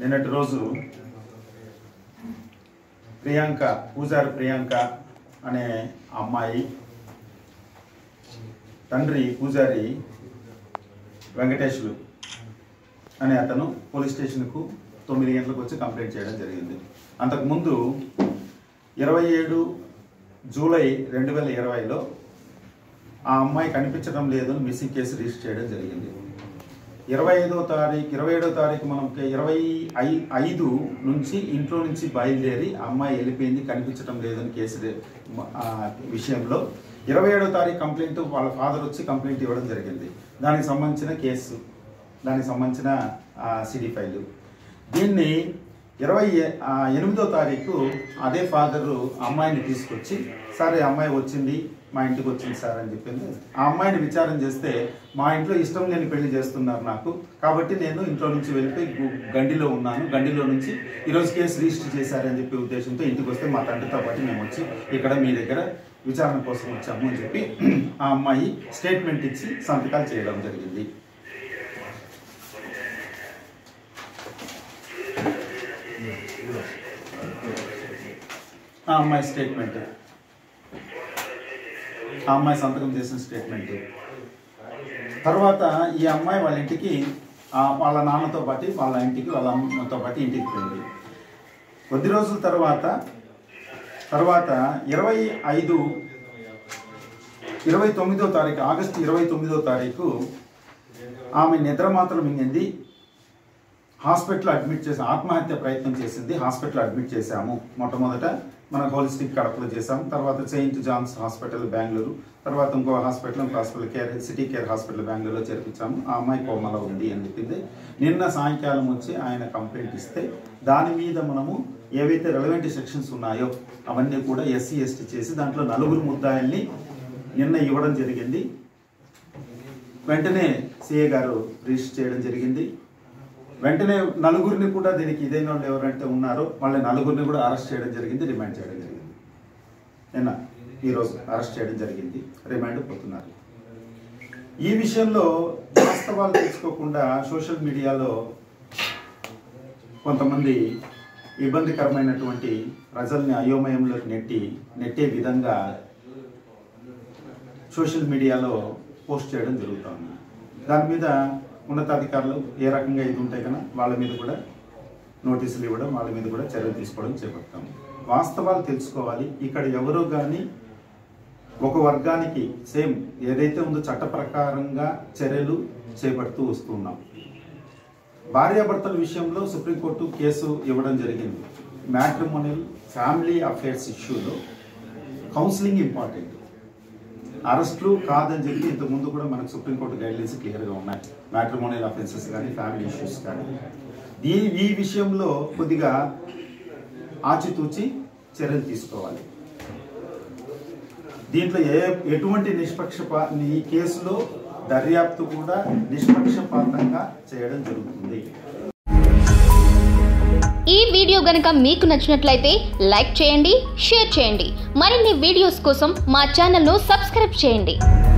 నిన్నటి రోజు ప్రియాంక పూజారి ప్రియాంక అనే అమ్మాయి తండ్రి పూజారి వెంకటేశ్వరు అనే అతను పోలీస్ స్టేషన్కు తొమ్మిది గంటలకు వచ్చి కంప్లైంట్ చేయడం జరిగింది అంతకుముందు ఇరవై ఏడు జూలై రెండు వేల ఇరవైలో ఆ అమ్మాయి కనిపించడం లేదని మిస్సింగ్ కేసు రిజిస్టర్ చేయడం జరిగింది ఇరవై ఐదో తారీఖు ఇరవై ఏడో తారీఖు మనం ఇరవై ఐ ఐదు నుంచి ఇంట్లో నుంచి బయలుదేరి ఆ అమ్మాయి వెళ్ళిపోయింది కనిపించడం లేదని కేసు రే- ఆ విషయంలో ఇరవై ఏడో తారీఖు కంప్లైంట్ వాళ్ళ ఫాదర్ వచ్చి కంప్లైంట్ ఇవ్వడం జరిగింది దానికి సంబంధించిన కేసు దానికి సంబంధించిన సిడి ఫైలు దీన్ని ఇరవై ఏ- ఆ, ఎనిమిదో తారీఖు అదే ఫాదరు అమ్మాయిని తీసుకొచ్చి సరే అమ్మాయి వచ్చింది మా ఇంటికి వచ్చింది సార్ అని చెప్పింది ఆ అమ్మాయిని విచారం చేస్తే మా ఇంట్లో ఇష్టం లేని పెళ్లి చేస్తున్నారు నాకు కాబట్టి నేను ఇంట్లో నుంచి వెళ్ళిపోయి గు- గండిలో ఉన్నాను గండిలో నుంచి ఈరోజు కేసు రిజిస్టర్ చేశారని చెప్పి ఉద్దేశంతో ఇంటికి వస్తే మా తండ్రితో పాటు మేము వచ్చి ఇక్కడ మీ దగ్గర విచారణ కోసం వచ్చాము అని చెప్పి ఆ అమ్మాయి స్టేట్మెంట్ ఇచ్చి సంతకాలు చేయడం జరిగింది ఆ అమ్మాయి స్టేట్మెంట్ ఆ అమ్మాయి సంతకం చేసిన స్టేట్మెంట్ తర్వాత ఈ అమ్మాయి వాళ్ళ ఇంటికి ఆ వాళ్ళ నాన్నతో పాటు వాళ్ళ ఇంటికి వాళ్ళ అమ్మతో పాటు ఇంటికి పోయింది కొద్ది రోజుల తర్వాత తర్వాత ఇరవై ఐదు ఇరవై తొమ్మిదో తారీఖు ఆగస్టు ఇరవై తొమ్మిదో తారీఖు ఆమె నిద్రమాత్రలు మింగింది హాస్పిటల్ అడ్మిట్ చేసి ఆత్మహత్య ప్రయత్నం చేసింది హాస్పిటల్ అడ్మిట్ చేశాము మొట్టమొదట మన హోలిస్టిక్ కడపలో చేశాము తర్వాత సెయింట్ జాన్స్ హాస్పిటల్ బెంగళూరు తర్వాత ఇంకో హాస్పిటల్ ఇంకో hospital care city care hospital బెంగళూరులో చేర్పించాము ఆ అమ్మాయి కోమలో ఉంది అని చెప్పింది నిన్న సాయంకాలం వచ్చి ఆయన కంప్లైంట్ ఇస్తే దాని మీద మనము ఏవైతే రెలవెంట్ సెక్షన్స్ ఉన్నాయో అవన్నీ కూడా ఎస్సీ ఎస్టీ చేసి దాంట్లో నలుగురు ముద్దాయిల్ని నిన్న ఇవ్వడం జరిగింది వెంటనే సిఏ గారు రిజిస్టర్ చేయడం జరిగింది వెంటనే నలుగురిని కూడా దీనికి ఇదైన వాళ్ళు ఎవరంటే ఉన్నారో వాళ్ళ నలుగురిని కూడా అరెస్ట్ చేయడం జరిగింది రిమాండ్ చేయడం జరిగింది నిన్న ఈరోజు అరెస్ట్ చేయడం జరిగింది రిమాండ్ పోతున్నారు ఈ విషయంలో వాస్తవాలు తెలుసుకోకుండా సోషల్ మీడియాలో కొంతమంది ఇబ్బందికరమైనటువంటి ప్రజల్ని అయోమయంలోకి నెట్టి నెట్టే విధంగా సోషల్ మీడియాలో పోస్ట్ చేయడం జరుగుతుంది దాని మీద ఉన్నతాధికారులు ఏ రకంగా ఇది ఉంటాయి కదా వాళ్ళ మీద కూడా నోటీసులు ఇవ్వడం వాళ్ళ మీద కూడా చర్యలు తీసుకోవడం చేపడతాం వాస్తవాలు తెలుసుకోవాలి ఇక్కడ ఎవరు కానీ ఒక వర్గానికి సేమ్ ఏదైతే ఉందో చట్ట ప్రకారంగా చర్యలు చేపడుతూ వస్తున్నాం భార్యాభర్తల విషయంలో సుప్రీంకోర్టు కేసు ఇవ్వడం జరిగింది మ్యాట్రిమోనియల్ ఫ్యామిలీ అఫైర్స్ ఇష్యూలో కౌన్సిలింగ్ ఇంపార్టెంట్ అరెస్టులు కాదని చెప్పి ఇంతకు ముందు కూడా మనకు సుప్రీంకోర్టు గైడ్లైన్స్ క్లియర్గా ఉన్నాయి మ్యాట్రిమోనియల్ అఫెన్సెస్ కానీ ఫ్యామిలీ ఇష్యూస్ కానీ ఈ ఈ విషయంలో కొద్దిగా ఆచితూచి చర్యలు తీసుకోవాలి దీంట్లో ఏ ఎటువంటి నిష్పక్షపా ఈ కేసులో దర్యాప్తు కూడా నిష్పక్షపాతంగా చేయడం జరుగుతుంది ఈ వీడియో గనుక మీకు నచ్చినట్లయితే లైక్ చేయండి షేర్ చేయండి మరిన్ని వీడియోస్ కోసం మా ఛానల్ను సబ్స్క్రైబ్ చేయండి